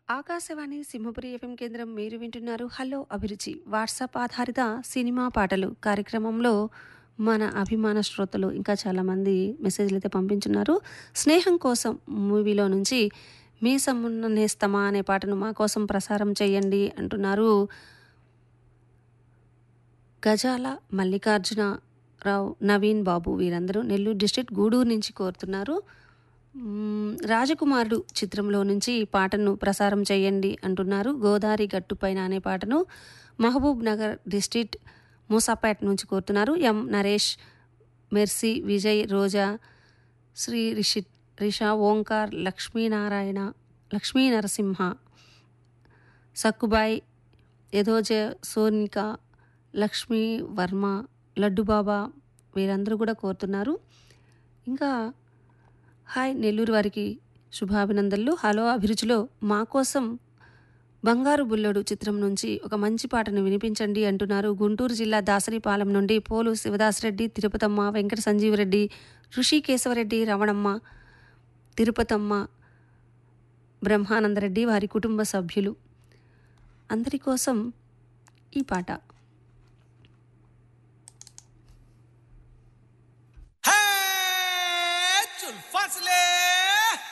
Akashvani Simhapuri FM కేంద్రం మీరు వింటున్నారు హలో అభిరుచి వాట్సాప్ ఆధారిత సినిమా పాటలు కార్యక్రమంలో మన అభిమాన శ్రోతలు ఇంకా చాలామంది మెసేజ్లు అయితే పంపించున్నారు స్నేహం కోసం మూవీలో నుంచి మీ సమ్మున్న నేస్తమా అనే పాటను మా కోసం ప్రసారం చేయండి అంటున్నారు గజాల మల్లికార్జున రావు నవీన్ బాబు వీరందరూ నెల్లూరు డిస్ట్రిక్ట్ గూడూరు నుంచి కోరుతున్నారు మ్మ్, రాజకుమారుడు చిత్రంలో నుంచి ఈ పాటను ప్రసారం చేయండి అంటున్నారు గోదావరి గట్టుపైన అనే పాటను మహబూబ్ నగర్ డిస్ట్రిక్ట్ మూసాపేట నుంచి కోరుతున్నారు ఎం నరేష్ మెర్సీ విజయ్ రోజా శ్రీ రిషి రిషా ఓంకార్ లక్ష్మీనారాయణ లక్ష్మీ నరసింహ సక్కుబాయ్ యథోజ సోనిక లక్ష్మీ వర్మ లడ్డుబాబా వీరందరూ కూడా కోరుతున్నారు ఇంకా హాయ్ నెల్లూరు వారికి శుభాభినందనలు హలో అభిరుచిలో మా కోసం బంగారు బుల్లడు చిత్రం నుంచి ఒక మంచి పాటను వినిపించండి అంటున్నారు గుంటూరు జిల్లా దాసరిపాలెం నుండి పోలు శివదాసరెడ్డి తిరుపతమ్మ వెంకట సంజీవరెడ్డి ఋషి కేశవరెడ్డి రమణమ్మ తిరుపతమ్మ బ్రహ్మానందరెడ్డి వారి కుటుంబ సభ్యులు అందరి కోసం ఈ పాట